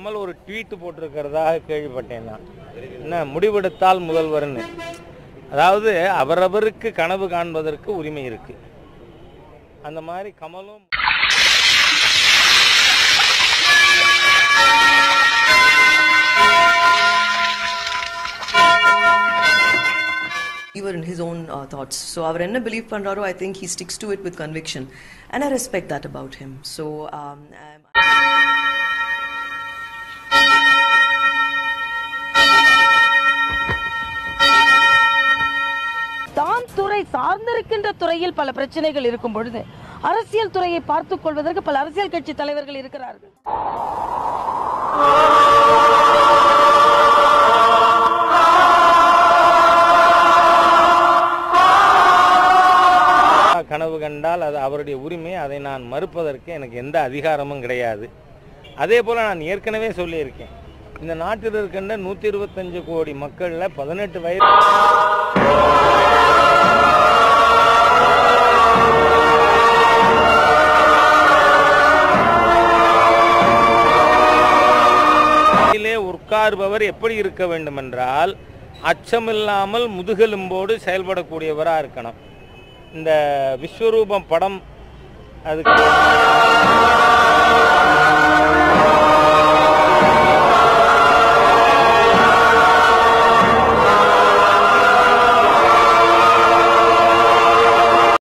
கமல் ஒரு ட்வீட் போட்டிருக்கிறதாக கேள்விப்பட்டேன் நான் என்ன முடிவெடுத்தால் முதல்வர்னு அதாவது அவரவருக்கு கனவு காண்பதற்கு உரிமை இருக்கு அந்த மாதிரி கமலும் believer in his own uh, thoughts. So our என்ன believe பண்றாரோ I think he sticks to it with conviction, and I respect that about him. So um, I'm- தான் துறை சார்ந்திருக்கின்ற துறையில் பல பிரச்சனைகள் இருக்கும் பொழுது அரசியல் துறையை பார்த்துக் கொள்வதற்கு பல அரசியல் கட்சி தலைவர்கள் இருக்கிறார்கள் கனவு கண்டால் அது அவருடைய உரிமை அதை நான் மறுப்பதற்கு எனக்கு எந்த அதிகாரமும் கிடையாது அதே போல் நான் ஏற்கனவே சொல்லியிருக்கேன் இந்த நாட்டில் இருக்கின்ற நூற்றி இருபத்தஞ்சு கோடி மக்களில் பதினெட்டு வயது இதிலே உட்கார்பவர் எப்படி இருக்க வேண்டும் என்றால் அச்சமில்லாமல் முதுகெலும்போடு செயல்படக்கூடியவராக இருக்கணும் இந்த விஸ்வரூபம் படம் அதுக்கு